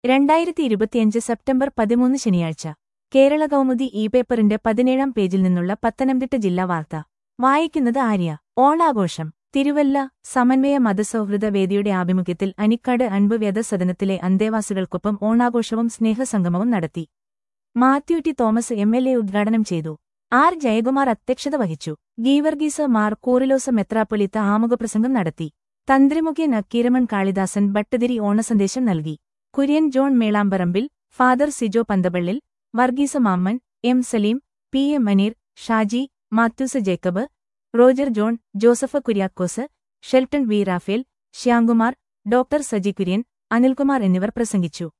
രണ്ടായിരത്തി ഇരുപത്തിയഞ്ച് സെപ്റ്റംബർ പതിമൂന്ന് ശനിയാഴ്ച കേരള കൗമുദി ഇ പേപ്പറിന്റെ പതിനേഴാം പേജിൽ നിന്നുള്ള പത്തനംതിട്ട ജില്ലാ വാർത്ത വായിക്കുന്നത് ആര്യ ഓണാഘോഷം തിരുവല്ല സമന്വയ മതസൗഹൃദ വേദിയുടെ ആഭിമുഖ്യത്തിൽ അനിക്കാട് അൻപ് വ്യതസദനത്തിലെ അന്തേവാസികൾക്കൊപ്പം ഓണാഘോഷവും സ്നേഹസംഗമവും നടത്തി Mathew T Thomas M L A ഉദ്ഘാടനം ചെയ്തു ആർ ജയകുമാർ അധ്യക്ഷത വഹിച്ചു ഗീവർഗീസ് മാർ കൂറിലോസ മെത്രാപ്പൊലിത്ത ആമുഖപ്രസംഗം നടത്തി തന്ത്രിമുഖ്യ നക്കീരമൺ കാളിദാസൻ ഭട്ടതിരി ഓണസന്ദേശം നൽകി Kurian John Melamparambil father Sijo Panthapallil Varghese Mammen M Saleem P M Maneer Shaji Mathews Jacob Roger John Joseph Kuriakose Shelton V Raphael Shyamkumar doctor Saji Kurian Anilkumar എന്നിവർ പ്രസംഗിച്ചു